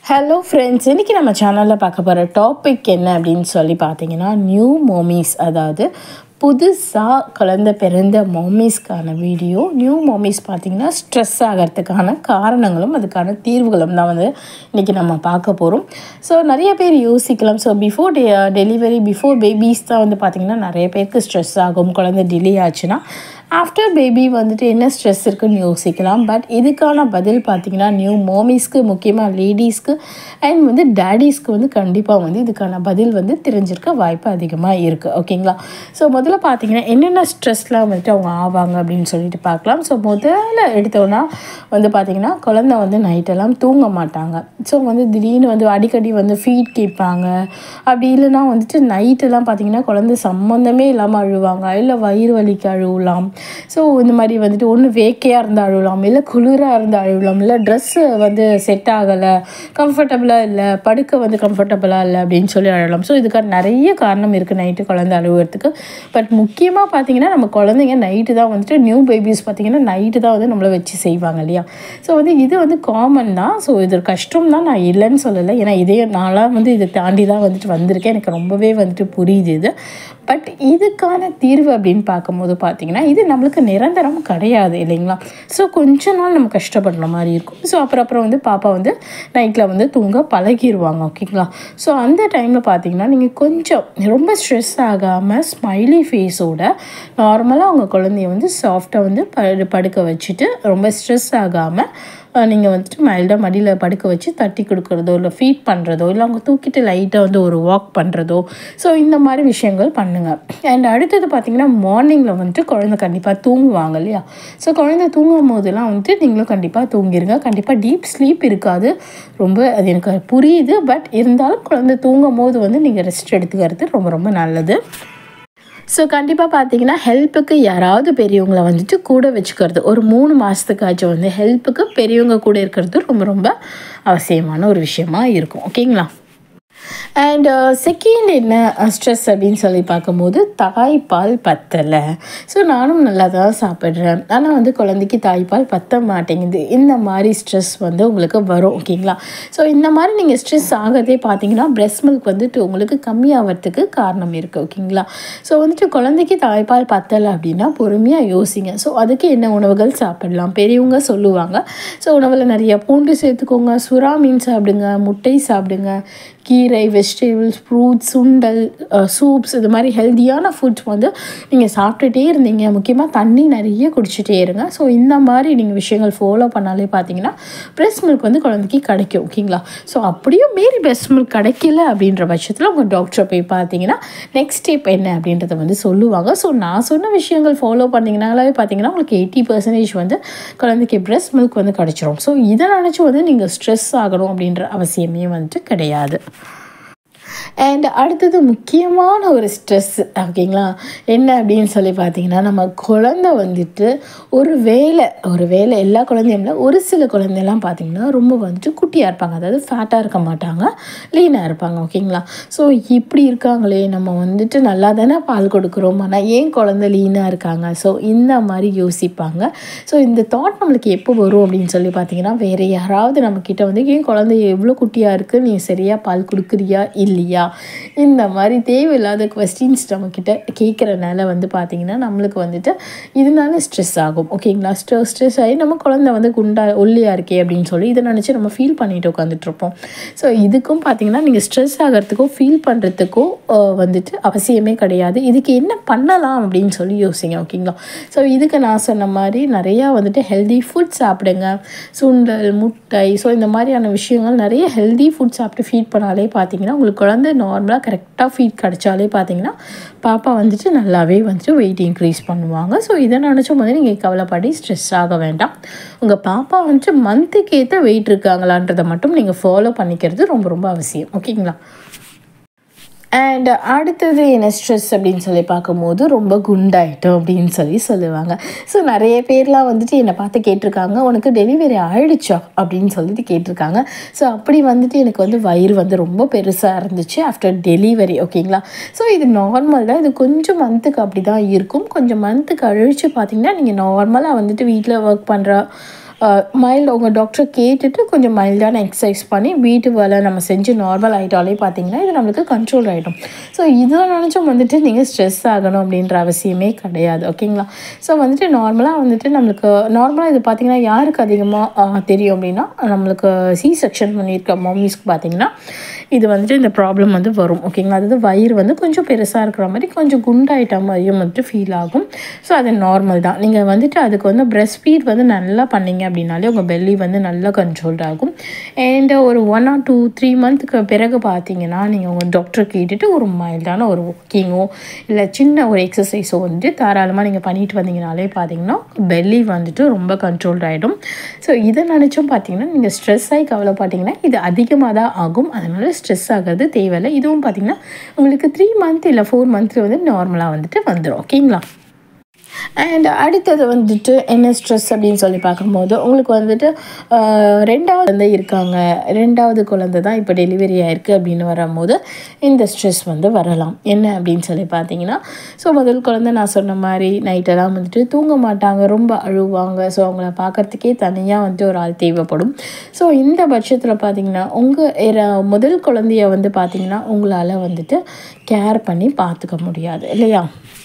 hello friends இன்றைக்கி நம்ம சேனலில் பார்க்க போகிற டாபிக் என்ன அப்படின்னு சொல்லி பார்த்தீங்கன்னா நியூ மோமிஸ் அதாவது புதுசாக குழந்த பிறந்த மோமிஸ்க்கான வீடியோ நியூ மோமிஸ் பார்த்தீங்கன்னா ஸ்ட்ரெஸ் ஆகிறதுக்கான காரணங்களும் அதுக்கான தீர்வுகளும் தான் வந்து இன்றைக்கி நம்ம பார்க்க போகிறோம் ஸோ நிறைய பேர் யோசிக்கலாம் ஸோ பிஃபோர் டெ டெலிவரி பிஃபோர் பேபிஸ் தான் வந்து பார்த்திங்கன்னா நிறைய பேருக்கு ஸ்ட்ரெஸ் ஆகும் குழந்தை டிலே ஆச்சுன்னா ஆஃப்டர் பேபி வந்துட்டு என்ன ஸ்ட்ரெஸ் இருக்குன்னு யோசிக்கலாம் பட் இதுக்கான பதில் பார்த்திங்கன்னா நியூ மோமிஸ்க்கு முக்கியமாக லேடிஸ்க்கு அண்ட் வந்து டேடிஸ்க்கு வந்து கண்டிப்பாக வந்து இதுக்கான பதில் வந்து தெரிஞ்சிருக்க வாய்ப்பு அதிகமாக இருக்குது ஓகேங்களா ஸோ முதல்ல பார்த்தீங்கன்னா என்னென்ன ஸ்ட்ரெஸ்லாம் வந்துட்டு அவங்க ஆவாங்க அப்படின்னு சொல்லிட்டு பார்க்கலாம் ஸோ முதல்ல எடுத்தோன்னா வந்து பார்த்திங்கன்னா குழந்தை வந்து நைட்டெல்லாம் தூங்க மாட்டாங்க ஸோ வந்து திடீர்னு வந்து அடிக்கடி வந்து ஃபீட் கேட்பாங்க அப்படி இல்லைன்னா வந்துட்டு நைட்டெல்லாம் பார்த்திங்கன்னா குழந்தை சம்மந்தமே இல்லாமல் அழுவாங்க இல்லை வயிறு வலிக்கு அழுவலாம் ஸோ இந்த மாதிரி வந்துட்டு ஒன்று வேக்கையாக இருந்து அழுவலாம் இல்லை குளிராக இருந்து அழுவலாம் இல்லை ட்ரெஸ்ஸு வந்து செட் ஆகலை கம்ஃபர்டபுளாக இல்லை படுக்க வந்து கம்ஃபர்டபுளாக இல்லை அப்படின்னு சொல்லி அழலாம் ஸோ இதுக்கான நிறைய காரணம் இருக்குது நைட்டு குழந்தை அழுவுறதுக்கு பட் முக்கியமாக பார்த்தீங்கன்னா நம்ம குழந்தைங்க நைட்டு தான் வந்துட்டு நியூ பேபிஸ் பார்த்தீங்கன்னா நைட்டு தான் வந்து நம்மளை வச்சு செய்வாங்க இல்லையா ஸோ வந்து இது வந்து காமன் தான் ஸோ இது கஷ்டம் தான் நான் இல்லைன்னு சொல்லலை ஏன்னா இதே நாளாக வந்து இதை தாண்டி தான் வந்துட்டு வந்திருக்கேன் எனக்கு ரொம்பவே வந்துட்டு புரியுது இது பட் இதுக்கான தீர்வு அப்படின்னு பார்க்கும்போது பார்த்தீங்கன்னா இது நம்மளுக்கு நிரந்தரம் கிடையாது இல்லைங்களா ஸோ கொஞ்ச நாள் நம்ம கஷ்டப்படுற மாதிரி இருக்கும் ஸோ அப்புறம் அப்புறம் வந்து பாப்பா வந்து நைட்டில் வந்து தூங்க பழகிடுவாங்க ஓகேங்களா ஸோ அந்த டைமில் பார்த்தீங்கன்னா நீங்கள் கொஞ்சம் ரொம்ப ஸ்ட்ரெஸ் ஆகாமல் ஸ்மைலி ஃபேஸோட நார்மலாக அவங்க குழந்தைய வந்து சாஃப்டாக வந்து படு படுக்க வச்சுட்டு ரொம்ப ஸ்ட்ரெஸ் ஆகாமல் நீங்கள் வந்துட்டு மைல்டாக மடியில் படுக்க வச்சு தட்டி கொடுக்குறதோ இல்லை ஃபீட் பண்ணுறதோ இல்லை அவங்க தூக்கிட்டு லைட்டாக வந்து ஒரு வாக் பண்ணுறதோ ஸோ இந்த மாதிரி விஷயங்கள் பண்ணுங்கள் அண்ட் அடுத்தது பார்த்திங்கன்னா மார்னிங்கில் வந்துட்டு குழந்தை கண்டிப்பாக தூங்குவாங்க இல்லையா ஸோ குழந்தை தூங்கும் போதெல்லாம் வந்துட்டு நீங்களும் கண்டிப்பாக தூங்கிடுங்க கண்டிப்பாக டீப் ஸ்லீப் இருக்காது ரொம்ப அது எனக்கு புரியுது பட் இருந்தாலும் குழந்தை தூங்கும் போது வந்து நீங்கள் ரெஸ்ட் எடுத்துக்கிறது ரொம்ப ரொம்ப நல்லது ஸோ கண்டிப்பாக பார்த்தீங்கன்னா ஹெல்ப்புக்கு யாராவது பெரியவங்களை வந்துட்டு கூட வச்சுக்கிறது ஒரு மூணு மாதத்துக்காச்சும் வந்து ஹெல்ப்புக்கு பெரியவங்க கூட இருக்கிறது ரொம்ப ரொம்ப அவசியமான ஒரு விஷயமா இருக்கும் ஓகேங்களா அண்ட் செகண்ட் என்ன ஸ்ட்ரெஸ் அப்படின்னு சொல்லி பார்க்கும்போது தாய்ப்பால் பத்தலை ஸோ நானும் நல்லா தான் சாப்பிட்றேன் ஆனால் வந்து குழந்தைக்கு தாய்ப்பால் பத்த மாட்டேங்குது இந்த மாதிரி ஸ்ட்ரெஸ் வந்து உங்களுக்கு வரும் ஓகேங்களா ஸோ இந்த மாதிரி நீங்கள் ஸ்ட்ரெஸ் ஆகிறதே பார்த்தீங்கன்னா பிரெஸ்ட் மில்க் வந்துட்டு உங்களுக்கு கம்மியாகிறதுக்கு காரணம் இருக்குது ஓகேங்களா ஸோ வந்துட்டு குழந்தைக்கு தாய்ப்பால் பத்தலை அப்படின்னா பொறுமையாக யோசிங்க ஸோ அதுக்கு என்ன உணவுகள் சாப்பிடலாம் பெரியவங்க சொல்லுவாங்க ஸோ உணவில் நிறைய பூண்டு சேர்த்துக்கோங்க சுறா மீன் சாப்பிடுங்க முட்டை சாப்பிடுங்க கீரை வெஜிடபிள்ஸ் ஃப்ரூட்ஸ் சுண்டல் சூப்ஸ் இது மாதிரி ஹெல்த்தியான ஃபுட்ஸ் வந்து நீங்கள் சாப்பிட்டுட்டே இருந்தீங்க முக்கியமாக தண்ணி நிறைய குடிச்சிட்டே இருங்க ஸோ இந்த மாதிரி நீங்கள் விஷயங்கள் ஃபாலோ பண்ணாலே பார்த்தீங்கன்னா பிரெஸ்ட் மில்க் வந்து குழந்தைக்கு கிடைக்கும் ஓகேங்களா ஸோ அப்படியும் மீறி பிரெஸ்ட் மில்க் கிடைக்கல அப்படின்ற பட்சத்தில் உங்கள் டாக்டரை போய் பார்த்தீங்கன்னா நெக்ஸ்ட் ஸ்டெப் என்ன அப்படின்றத வந்து சொல்லுவாங்க ஸோ நான் சொன்ன விஷயங்கள் ஃபாலோ பண்ணிங்கனாலே பார்த்தீங்கன்னா உங்களுக்கு எயிட்டி பர்சன்டேஜ் வந்து குழந்தைக்கு பிரெஸ்ட் மில்க் வந்து கிடச்சிரும் ஸோ இதை நினச்சி வந்து நீங்கள் ஸ்ட்ரெஸ் ஆகணும் அப்படின்ற அவசியமே வந்துட்டு கிடையாது அண்ட் அடுத்தது முக்கியமான ஒரு ஸ்ட்ரெஸ் ஓகேங்களா என்ன அப்படின்னு சொல்லி பார்த்தீங்கன்னா நம்ம குழந்த வந்துட்டு ஒரு வேலை ஒரு வேலை எல்லா குழந்தையும் இல்லை ஒரு சில குழந்தையெல்லாம் பார்த்தீங்கன்னா ரொம்ப வந்துட்டு குட்டியாக இருப்பாங்க அதாவது ஃபேட்டாக இருக்க மாட்டாங்க லீனாக இருப்பாங்க ஓகேங்களா ஸோ இப்படி இருக்காங்களே நம்ம வந்துட்டு நல்லா தானே பால் கொடுக்குறோம் ஆனால் ஏன் குழந்த லீனாக இருக்காங்க ஸோ இந்த மாதிரி யோசிப்பாங்க ஸோ இந்த தாட் நம்மளுக்கு எப்போ வரும் அப்படின்னு சொல்லி பார்த்தீங்கன்னா வேறு யாராவது நம்மக்கிட்ட வந்து ஏன் குழந்தை எவ்வளோ குட்டியாக இருக்குது நீ சரியாக பால் கொடுக்குறியா இல்லையா இந்த மாதிரி தேவையில்லாத கொஸ்டின்ஸ் நம்மக்கிட்ட கேட்குறனால வந்து பார்த்திங்கன்னா நம்மளுக்கு வந்துட்டு இதனால ஸ்ட்ரெஸ் ஆகும் ஓகேங்களா ஸ்ட்ரெஸ் ஸ்ட்ரெஸ் ஆகி நம்ம குழந்தை வந்து குண்டா ஒல்லியாக இருக்கே அப்படின்னு சொல்லி இதை நினச்சி நம்ம ஃபீல் பண்ணிட்டு உட்காந்துட்ருப்போம் ஸோ இதுக்கும் பார்த்திங்கன்னா நீங்கள் ஸ்ட்ரெஸ் ஆகிறதுக்கோ ஃபீல் பண்ணுறதுக்கோ வந்துட்டு அவசியமே கிடையாது இதுக்கு என்ன பண்ணலாம் அப்படின்னு சொல்லி யோசிங்க ஓகேங்களா ஸோ இதுக்கு நான் சொன்ன மாதிரி நிறையா வந்துட்டு ஹெல்தி ஃபுட் சாப்பிடுங்க சுண்டல் முட்டை ஸோ இந்த மாதிரியான விஷயங்கள் நிறைய ஹெல்தி ஃபுட் சாப்பிட்டு ஃபீட் பண்ணாலே பார்த்தீங்கன்னா உங்களுக்கு குழந்தை நார்மலாக கரெக்டாக ஃபீட் கிடச்சாலே பார்த்தீங்கன்னா பாப்பா வந்துட்டு நல்லாவே வந்துட்டு வெயிட் இன்க்ரீஸ் பண்ணுவாங்க ஸோ இதை நினச்சும் வந்து நீங்கள் கவலைப்படி ஸ்ட்ரெஸ் ஆக வேண்டாம் உங்கள் பாப்பா வந்துட்டு மந்த்துக்கு ஏற்ற வெயிட் இருக்காங்களான்றதை மட்டும் நீங்கள் ஃபாலோ பண்ணிக்கிறது ரொம்ப ரொம்ப அவசியம் ஓகேங்களா அண்ட் அடுத்தது என்ன ஸ்ட்ரெஸ் அப்படின்னு சொல்லி பார்க்கும்போது ரொம்ப குண்டாயிட்டோம் அப்படின்னு சொல்லி சொல்லுவாங்க ஸோ நிறைய பேர்லாம் வந்துட்டு என்னை பார்த்து கேட்டிருக்காங்க உனக்கு டெலிவரி ஆயிடுச்சா அப்படின்னு சொல்லிட்டு கேட்டிருக்காங்க ஸோ அப்படி வந்துட்டு எனக்கு வந்து வயிறு வந்து ரொம்ப பெருசாக இருந்துச்சு ஆஃப்டர் டெலிவரி ஓகேங்களா ஸோ இது நார்மல் தான் இது கொஞ்சம் மந்த்துக்கு அப்படி தான் இருக்கும் கொஞ்சம் மந்த்துக்கு அழிச்சு பார்த்தீங்கன்னா நீங்கள் நார்மலாக வந்துட்டு வீட்டில் ஒர்க் பண்ணுற மைல்டு உங்கள் டாக்டர் கேட்டுட்டு கொஞ்சம் மைல்டான எக்ஸசைஸ் பண்ணி வீட்டு வேலை நம்ம செஞ்சு நார்மல் ஆகிட்டாலே பார்த்தீங்கன்னா இது நம்மளுக்கு கண்ட்ரோல் ஆகிடும் ஸோ இதை நினச்சும் வந்துட்டு நீங்கள் ஸ்ட்ரெஸ் ஆகணும் அப்படின்ற அவசியமே கிடையாது ஓகேங்களா ஸோ வந்துட்டு நார்மலாக வந்துட்டு நம்மளுக்கு நார்மலாக இது பார்த்தீங்கன்னா யாருக்கு அதிகமாக தெரியும் அப்படின்னா நம்மளுக்கு சி செக்ஷன் பண்ணியிருக்க மம்மிஸ்க்கு பார்த்தீங்கன்னா இது வந்துட்டு இந்த ப்ராப்ளம் வந்து வரும் ஓகேங்களா அதாவது வயிறு வந்து கொஞ்சம் பெருசாக இருக்கிற மாதிரி கொஞ்சம் குண்டாயிட்ட மாதிரியும் வந்துட்டு ஃபீல் ஆகும் ஸோ அது நார்மல் தான் நீங்கள் வந்துட்டு அதுக்கு வந்து பிரெஸ்ட் ஃபீட் வந்து நல்லா பண்ணீங்க அப்படின்னாலே உங்கள் பெல்லி வந்து நல்லா கண்ட்ரோல்ட் ஆகும் அண்ட் ஒரு ஒன் ஆர் டூ த்ரீ மந்த்துக்கு பிறகு பார்த்தீங்கன்னா நீங்கள் உங்கள் டாக்டர் கேட்டுட்டு ஒரு மைல்டான ஒரு வாக்கிங்கோ இல்லை சின்ன ஒரு எக்ஸசைஸோ வந்துட்டு தாராளமாக நீங்கள் பண்ணிட்டு வந்தீங்கனாலே பார்த்தீங்கன்னா பெல்லி வந்துட்டு ரொம்ப கண்ட்ரோல்ட் ஆகிடும் ஸோ இதை நினச்சும் பார்த்தீங்கன்னா நீங்கள் ஸ்ட்ரெஸ் ஆகி கவலைப்பட்டீங்கன்னா இது அதிகமாக தான் ஆகும் அதனால் ஸ்ட்ரெஸ் ஆகிறது தேவையில்லை இதுவும் பார்த்தீங்கன்னா உங்களுக்கு த்ரீ மந்த் இல்லை ஃபோர் மந்த்தில் வந்து நார்மலாக வந்துட்டு வந்துடும் ஓகேங்களா அண்ட் அடுத்தது வந்துட்டு என்ன ஸ்ட்ரெஸ் அப்படின்னு சொல்லி பார்க்கும்போது உங்களுக்கு வந்துட்டு ஆஹ், ரெண்டாவது வந்து இருக்காங்க ரெண்டாவது குழந்தை தான் இப்போ டெலிவரி ஆயிருக்கு அப்படின்னு வரும்போது இந்த ஸ்ட்ரெஸ் வந்து வரலாம் என்ன அப்படின்னு சொல்லி பார்த்தீங்கன்னா ஸோ முதல் குழந்தை நான் சொன்ன மாதிரி நைட்டெல்லாம் வந்துட்டு தூங்க மாட்டாங்க ரொம்ப அழுவாங்க ஸோ அவங்கள பார்க்கறதுக்கே தனியாக வந்துட்டு ஒரு ஆள் தேவைப்படும் ஸோ இந்த பட்சத்தில் பார்த்தீங்கன்னா உங்கள் முதல் குழந்தைய வந்து பார்த்தீங்கன்னா உங்களால் வந்துட்டு கேர் பண்ணி பார்த்துக்க முடியாது இல்லையா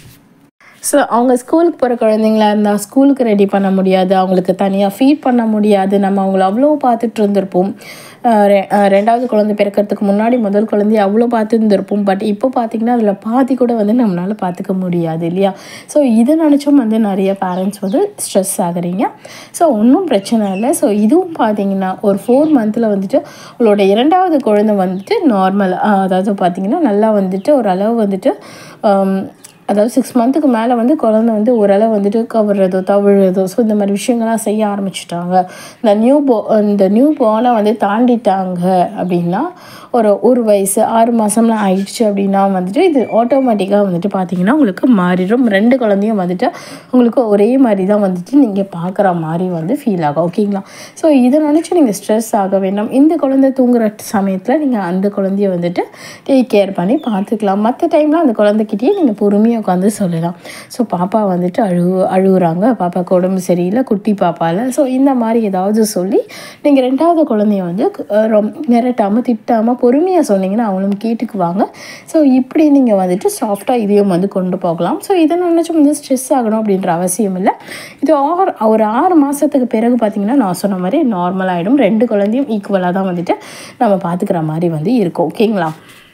ஸோ அவங்க ஸ்கூலுக்கு போகிற குழந்தைங்களா இருந்தால் ஸ்கூலுக்கு ரெடி பண்ண முடியாது அவங்களுக்கு தனியாக ஃபீட் பண்ண முடியாது நம்ம அவங்கள அவ்வளோ பார்த்துட்டு இருந்திருப்போம் ஆஹ் ரெ- ஆஹ் ரெண்டாவது குழந்தை பிறக்கிறதுக்கு முன்னாடி முதல் குழந்தைய அவ்வளோ பார்த்து இருந்திருப்போம் பட் இப்போ பார்த்தீங்கன்னா அதில் பாதி கூட வந்து நம்மளால் பார்த்துக்க முடியாது இல்லையா ஸோ இதை நினச்சும் வந்து நிறைய பேரண்ட்ஸ் வந்து ஸ்ட்ரெஸ் ஆகுறீங்க ஸோ ஒன்றும் பிரச்சனை இல்லை ஸோ இதுவும் பார்த்தீங்கன்னா ஒரு ஃபோர் மந்தில் வந்துட்டு உங்களோட இரண்டாவது குழந்தை வந்துட்டு நார்மல் அதாவது பார்த்தீங்கன்னா நல்லா வந்துட்டு ஓரளவு வந்துட்டு ஆம், அதாவது சிக்ஸ் மந்த்துக்கு மேலே வந்து குழந்தை வந்து ஓரளவு வந்துட்டு கவர்றதோ தவிழ்றதோ ஸோ இந்த மாதிரி விஷயங்கள்லாம் செய்ய ஆரம்பிச்சிட்டாங்க இந்த நியூ போ இந்த நியூ போனை வந்து தாண்டிட்டாங்க அப்படின்னா ஒரு ஒரு வயசு ஆறு மாதம்லாம் ஆயிடுச்சு அப்படின்னா வந்துட்டு இது ஆட்டோமேட்டிக்காக வந்துட்டு பார்த்தீங்கன்னா உங்களுக்கு மாறிடும் ரெண்டு குழந்தையும் வந்துட்டு உங்களுக்கு ஒரே மாதிரி தான் வந்துட்டு நீங்கள் பார்க்குற மாதிரி வந்து ஃபீல் ஆகும் ஓகேங்களா ஸோ இதை நினச்சி நீங்கள் ஸ்ட்ரெஸ் ஆக வேண்டாம் இந்த குழந்தை தூங்குற சமயத்தில் நீங்கள் அந்த குழந்தைய வந்துட்டு டேக் கேர் பண்ணி பார்த்துக்கலாம் மற்ற டைமில் அந்த குழந்தைகிட்டயே நீங்கள் பொறுமையாக உட்காந்து சொல்லலாம் ஸோ பாப்பா வந்துட்டு அழு அழுகுறாங்க பாப்பாவுக்கு உடம்பு சரியில்லை குட்டி பாப்பால ஸோ இந்த மாதிரி ஏதாவது சொல்லி நீங்கள் ரெண்டாவது குழந்தைய வந்து அஹ், ரொம்ப மிரட்டாமல் திட்டாமல் பொறுமையாக சொன்னீங்கன்னா அவங்களும் கேட்டுக்குவாங்க ஸோ இப்படி நீங்கள் வந்துட்டு சாஃப்டாக இதையும் வந்து கொண்டு போகலாம் ஸோ இதை நினச்சும் வந்து ஸ்ட்ரெஸ் ஆகணும் அப்படின்ற அவசியம் இல்லை இது ஆறு ஒரு ஆறு மாதத்துக்கு பிறகு பார்த்தீங்கன்னா நான் சொன்ன மாதிரி நார்மல் ஆகிடும் ரெண்டு குழந்தையும் ஈக்குவலாக தான் வந்துட்டு நம்ம பார்த்துக்கிற மாதிரி வந்து இருக்கும் ஓகேங்களா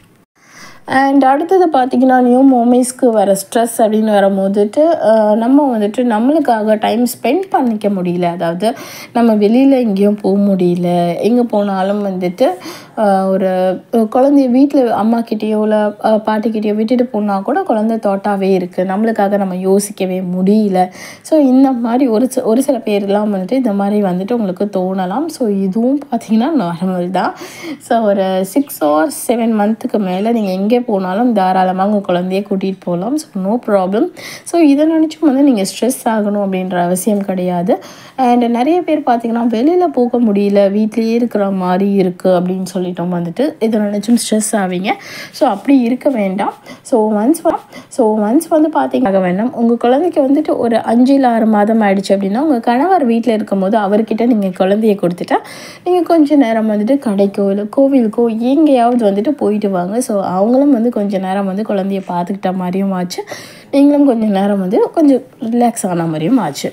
அண்ட் அடுத்தது பார்த்திங்கன்னா நியூ மோமேஸ்க்கு வர ஸ்ட்ரெஸ் அப்படின்னு வரும்போதுட்டு அஹ், நம்ம வந்துட்டு நம்மளுக்காக டைம் ஸ்பெண்ட் பண்ணிக்க முடியல அதாவது நம்ம வெளியில் எங்கேயும் போக முடியல எங்கே போனாலும் வந்துட்டு அஹ், ஒரு குழந்தைய வீட்டில் அம்மா கிட்டேயோ இல்லை பாட்டிக்கிட்டேயோ விட்டுட்டு போனால் கூட குழந்தை தோட்டாவே இருக்குது நம்மளுக்காக நம்ம யோசிக்கவே முடியல ஸோ இந்த மாதிரி ஒரு சி ஒரு சில பேர்லாம் வந்துட்டு இந்த மாதிரி வந்துட்டு உங்களுக்கு தோணலாம் ஸோ இதுவும் பார்த்தீங்கன்னா நார்மல் தான் ஸோ ஒரு சிக்ஸ் ஆர் செவன் மந்த்துக்கு மேலே நீங்கள் எங்கே போனாலும் தாராளமாக உங்கள் குழந்தைய கூட்டிகிட்டு போகலாம் ஸோ நோ ப்ராப்ளம் ஸோ இதை நினச்சும் வந்து நீங்கள் ஸ்ட்ரெஸ் ஆகணும் அப்படின்ற அவசியம் கிடையாது அண்ட் நிறைய பேர் பார்த்தீங்கன்னா வெளியில் போக முடியல வீட்லேயே இருக்கிற மாதிரி இருக்குது அப்படின்னு சொல்லிட்டோம் வந்துட்டு இதை நினச்சும் ஸ்ட்ரெஸ் ஆவீங்க ஸோ அப்படி இருக்க வேண்டாம் ஸோ ஒன்ஸ் ஸோ ஒன்ஸ் வந்து பார்த்தீங்க வேண்டாம் உங்கள் குழந்தைக்கு வந்துட்டு ஒரு அஞ்சு இல்லை ஆறு மாதம் ஆயிடுச்சு அப்படின்னா உங்கள் கணவர் வீட்டில் இருக்கும்போது அவர்கிட்ட நீங்கள் குழந்தைய கொடுத்துட்டா நீங்கள் கொஞ்ச நேரம் வந்துட்டு கடைக்கோ இல்லை கோவிலுக்கோ எங்கேயாவது வந்துட்டு போயிட்டு வாங்க ஸோ அவங்களும் வந்து கொஞ்ச நேரம் வந்து குழந்தைய பார்த்துக்கிட்ட மாதிரியும் ஆச்சு நீங்களும் கொஞ்ச நேரம் வந்து கொஞ்சம் ரிலாக்ஸ் ஆன மாதிரியும் ஆச்சு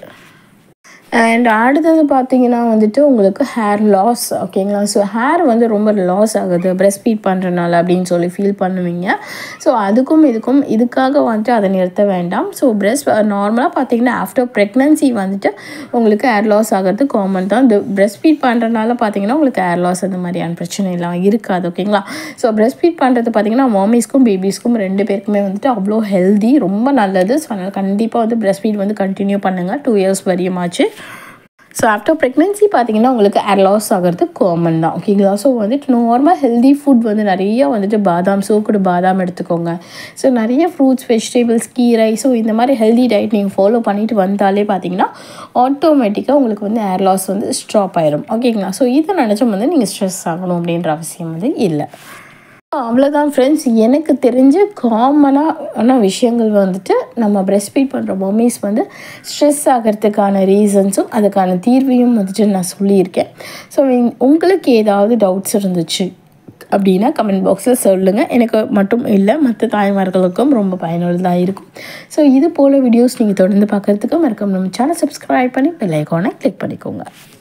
அண்ட் அடுத்தது பார்த்தீங்கன்னா வந்துட்டு உங்களுக்கு ஹேர் லாஸ் ஓகேங்களா ஸோ ஹேர் வந்து ரொம்ப லாஸ் ஆகுது பிரஸ்ட் ஃபீட் பண்ணுறனால அப்படின்னு சொல்லி ஃபீல் பண்ணுவீங்க ஸோ அதுக்கும் இதுக்கும் இதுக்காக வந்துட்டு அதை நிறுத்த வேண்டாம் ஸோ பிரஸ்ட் நார்மலாக பார்த்தீங்கன்னா ஆஃப்டர் ப்ரெக்னன்சி வந்துட்டு உங்களுக்கு ஹேர் லாஸ் ஆகிறது காமன் தான் இந்த பிரஸ்ட் ஃபீட் பண்ணுறனால பார்த்தீங்கன்னா உங்களுக்கு ஹேர் லாஸ் அந்த மாதிரியான பிரச்சனை எல்லாம் இருக்காது ஓகேங்களா ஸோ பிரஸ்ட் ஃபீட் பண்ணுறது பார்த்தீங்கன்னா மாமிஸ்க்கும் பேபிஸ்க்கும் ரெண்டு பேருக்குமே வந்துட்டு அவ்வளோ ஹெல்தி ரொம்ப நல்லது ஸோ அதனால் கண்டிப்பாக வந்து பிரஸ்ட் ஃபீட் வந்து கண்டினியூ பண்ணுங்கள் டூ இயர்ஸ் வரையுமாச்சு ஸோ ஆஃப்டர் ப்ரெக்னென்சி பார்த்தீங்கன்னா உங்களுக்கு ஏர் லாஸ் ஆகிறது காமன் தான் ஓகேங்களா ஸோ வந்துட்டு நார்மல் ஹெல்தி ஃபுட் வந்து நிறைய வந்துட்டு பாதாம் சோக்குடு பாதாம் எடுத்துக்கோங்க ஸோ நிறைய ஃப்ரூட்ஸ் வெஜிடபிள்ஸ் கீரை ஸோ இந்த மாதிரி ஹெல்தி டயட் நீங்கள் ஃபாலோ பண்ணிட்டு வந்தாலே பார்த்தீங்கன்னா ஆட்டோமேட்டிக்காக உங்களுக்கு வந்து ஏர் லாஸ் வந்து ஸ்டாப் ஆயிரும் ஓகேங்களா ஸோ இதை நினச்சும் வந்து நீங்கள் ஸ்ட்ரெஸ் ஆகணும் அப்படின்ற அவசியம் வந்து இல்லை அவ்வளோதான் ஃப்ரெண்ட்ஸ் எனக்கு தெரிஞ்ச காமனான விஷயங்கள் வந்துட்டு நம்ம breastfeed ஃபீட் பண்ணுற மம்மிஸ் வந்து ஸ்ட்ரெஸ் ஆகிறதுக்கான ரீசன்ஸும் அதுக்கான தீர்வையும் வந்துட்டு நான் சொல்லியிருக்கேன் ஸோ உங்களுக்கு ஏதாவது டவுட்ஸ் இருந்துச்சு அப்படின்னா கமெண்ட் பாக்ஸில் சொல்லுங்கள் எனக்கு மட்டும் இல்லை மற்ற தாய்மார்களுக்கும் ரொம்ப பயனுள்ளதாக இருக்கும் ஸோ இது போல் வீடியோஸ் நீங்கள் தொடர்ந்து பார்க்குறதுக்கு மறக்காம நம்ம சேனல் சப்ஸ்கிரைப் பண்ணி பெல் ஐக்கானை கிளிக் பண்ணிக்கோங்க